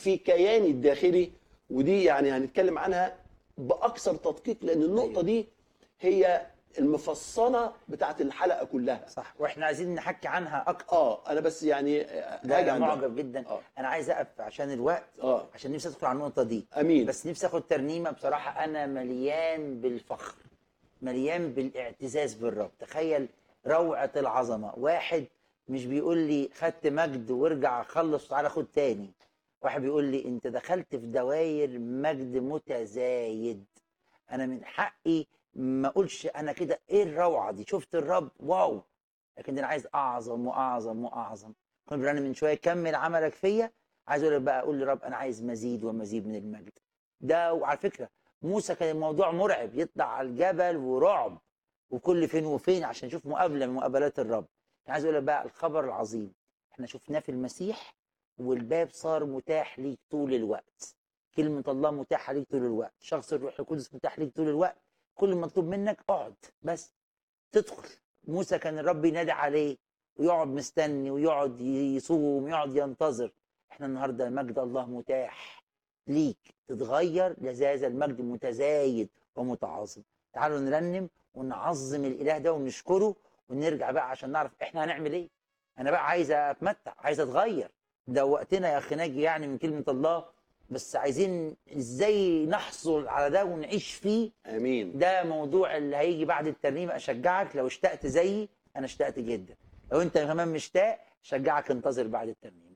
في كياني الداخلي ودي يعني هنتكلم عنها باكثر تدقيق لان النقطه أيوة. دي هي المفصله بتاعت الحلقه كلها صح واحنا عايزين نحكي عنها اكتر اه انا بس يعني لا هاجي انا عندها. معجب جدا اه انا عايز اقف عشان الوقت اه عشان نفسي ادخل على النقطه دي امين بس نفسي اخد ترنيمه بصراحه انا مليان بالفخر مليان بالاعتزاز بالرب تخيل روعه العظمه واحد مش بيقول لي خدت مجد وارجع خلص وتعالى خد تاني واحد بيقول لي انت دخلت في دواير مجد متزايد انا من حقي ما اقولش انا كده ايه الروعه دي شفت الرب واو لكن انا عايز اعظم واعظم واعظم كنا بنرن من شويه كمل عملك فيا عايز اقول لك بقى اقول لرب انا عايز مزيد ومزيد من المجد ده وعلى فكره موسى كان الموضوع مرعب يطلع على الجبل ورعب وكل فين وفين عشان يشوف مقابله من مقابلات الرب أنا عايز اقول لك بقى الخبر العظيم احنا شفناه في المسيح والباب صار متاح ليك طول الوقت كلمة الله متاحة ليك طول الوقت شخص الروح القدس متاح ليك طول الوقت كل المطلوب منك اقعد بس تدخل موسى كان الرب ينادي عليه ويقعد مستني ويقعد يصوم ويقعد ينتظر احنا النهارده مجد الله متاح ليك تتغير لذاذ المجد متزايد ومتعاظم تعالوا نرنم ونعظم الاله ده ونشكره ونرجع بقى عشان نعرف احنا هنعمل ايه انا بقى عايز اتمتع عايز اتغير ده وقتنا يا اخي ناجي يعني من كلمه الله بس عايزين ازاي نحصل على ده ونعيش فيه امين ده موضوع اللي هيجي بعد الترنيمه اشجعك لو اشتقت زيي انا اشتقت جدا لو انت كمان مشتاق اشجعك انتظر بعد الترنيمه